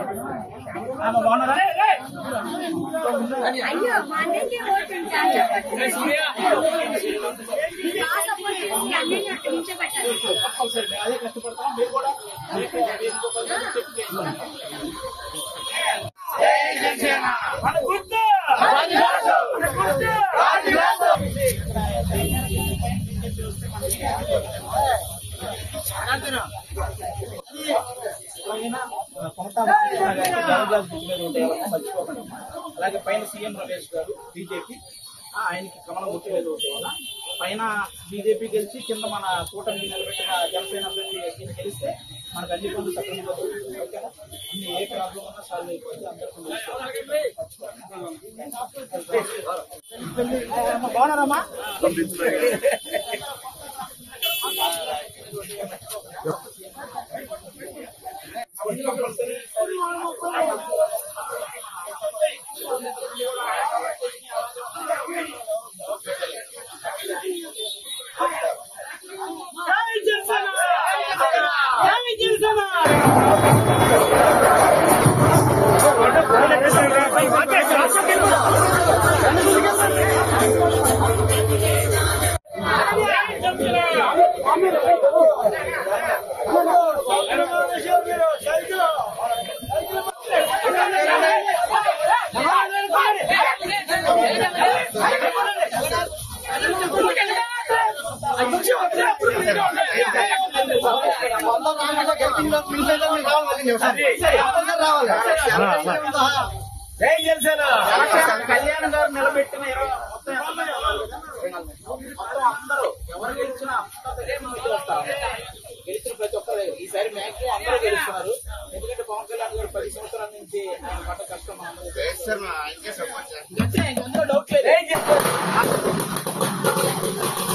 ఆమె బాగున్నారా అయ్యో మా అన్నయ్యకి ఓటుంటాను బాగా సపోర్ట్ చేసి అన్నయ్యని అక్కడ నిల్చోబెట్టాలి కంపల్సరీ అదే కష్టపడతాం మీరు కూడా మన గుర్తు మన గుర్తు మర్చిపోకండి అలాగే పైన సీఎం రమేష్ గారు బీజేపీ ఆయనకి కమలం గుర్తు మీద ఓటు వేయాలా. పైన బీజేపీ గెలిచి కింద మన కూటమి నిలబెట్టిన జనసేన అభ్యర్థి ఈయన గెలిస్తే మనకు అన్ని పనులు సక్రమంగా జరుగుతాయి. ఓకేనా? అన్ని ఏ ప్రాబ్లం ఉన్నా సాల్వ్ అయిపోతుంది అందరికీ అమ్మ, బాగున్నారమ్మా జై జనసేన కళ్యాణ్ గారు నిలబెట్టిన ఇరవై మొత్తం ఎంతమంది ఉన్నారు? మొత్తం అందరూ ఎవరు గెలిచినా అందరూ మనం గెలుస్తాం. గెలిచిన ప్రతి ఒక్కరు ఈసారి మ్యాక్సిమం అందరూ గెలుస్తున్నారు ఎందుకంటే పవన్ కళ్యాణ్ గారు పది సంవత్సరాల నుంచి ఆయన పడ్డ కష్టం మనందరికీ తెలుసు. ఇంకంతే, ఇంక అందులో డౌట్ లేదు